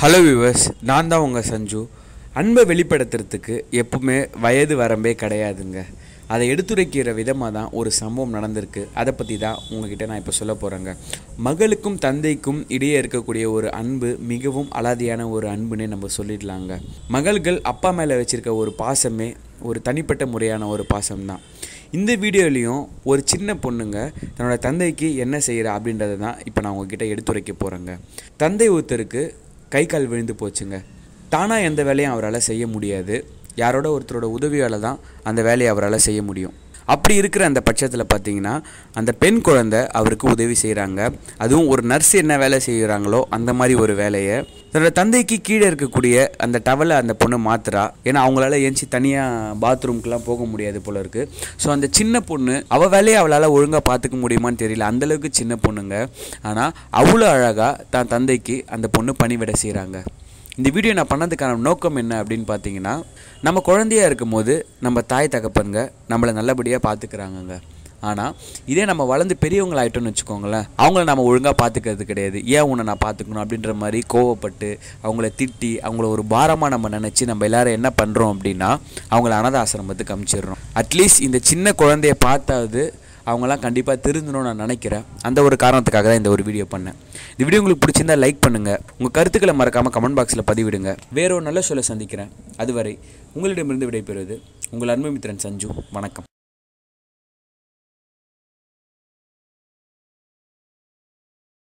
hello viewers நான் தான் உங்கள் சஞ்சு அன்பை வெளிப்படுத்துறதுக்கு எப்பவுமே வயது வரம்பே கிடையாதுங்க அதை எடுத்துரைக்கிற விதமாக தான் ஒரு சம்பவம் நடந்திருக்கு அதை பற்றி தான் உங்ககிட்ட நான் இப்போ சொல்ல போகிறேங்க மகளுக்கும் தந்தைக்கும் இடையே இருக்கக்கூடிய ஒரு அன்பு மிகவும் அலாதியான ஒரு அன்புன்னே நம்ம சொல்லிடலாங்க மகள்கள் அப்பா மேலே வச்சுருக்க ஒரு பாசமே ஒரு தனிப்பட்ட முறையான ஒரு பாசம்தான் இந்த வீடியோலையும் ஒரு சின்ன பொண்ணுங்க தன்னோட தந்தைக்கு என்ன செய்கிறா அப்படின்றத தான் இப்போ நான் உங்ககிட்ட எடுத்துரைக்க போகிறேங்க தந்தை ஒருத்தருக்கு கை கால் விழுந்து போச்சுங்க தானாக எந்த வேலையும் அவரால் செய்ய முடியாது யாரோட ஒருத்தரோட உதவியால் தான் அந்த வேலையை அவரால் செய்ய முடியும் அப்படி இருக்கிற அந்த பட்சத்தில் பார்த்தீங்கன்னா அந்த பெண் குழந்தை அவருக்கு உதவி செய்கிறாங்க அதுவும் ஒரு நர்ஸ் என்ன வேலை செய்கிறாங்களோ அந்த மாதிரி ஒரு வேலையை தன்னோட தந்தைக்கு கீழே இருக்கக்கூடிய அந்த டவலை அந்த பொண்ணு மாத்துறா ஏன்னா அவங்களால ஏஞ்சி தனியாக பாத்ரூம்க்குலாம் போக முடியாது போல இருக்குது ஸோ அந்த சின்ன பொண்ணு அவள் வேலையை அவளால் ஒழுங்காக பார்த்துக்க முடியுமான்னு தெரியல அந்தளவுக்கு சின்ன பொண்ணுங்க ஆனால் அவ்வளோ அழகாக தான் தந்தைக்கு அந்த பொண்ணு பணிவிட செய்கிறாங்க இந்த வீடியோ நான் பண்ணதுக்கான நோக்கம் என்ன அப்படின்னு பார்த்தீங்கன்னா நம்ம குழந்தையா இருக்கும்போது நம்ம தாய் தகப்பனுங்க நம்மளை நல்லபடியாக பார்த்துக்கிறாங்கங்க ஆனால் இதே நம்ம வளர்ந்து பெரியவங்களாயிட்டோம்னு வச்சுக்கோங்களேன் அவங்கள நம்ம ஒழுங்காக பார்த்துக்கிறது கிடையாது ஏன் உன்னை நான் பார்த்துக்கணும் அப்படின்ற மாதிரி கோவப்பட்டு அவங்கள திட்டி அவங்கள ஒரு பாரமாக நம்ம நினச்சி நம்ம எல்லாரும் என்ன பண்ணுறோம் அப்படின்னா அவங்கள அனாத ஆசிரமத்துக்கு அமுச்சிடுறோம் அட்லீஸ்ட் இந்த சின்ன குழந்தைய பார்த்தாவது அவங்களாம் கண்டிப்பாக திருந்தணும்னு நான் நினைக்கிறேன் அந்த ஒரு காரணத்துக்காக தான் இந்த ஒரு வீடியோ பண்ணேன் இந்த வீடியோ உங்களுக்கு பிடிச்சிருந்தா லைக் பண்ணுங்கள் உங்கள் கருத்துக்களை மறக்காமல் கமெண்ட் பாக்ஸில் பதிவிடுங்க வேற ஒரு நல்ல சொல்ல சந்திக்கிறேன் அதுவரை உங்களிடமிருந்து விடைபெறுவது உங்கள் அன்பு மித்திரன் சஞ்சு வணக்கம்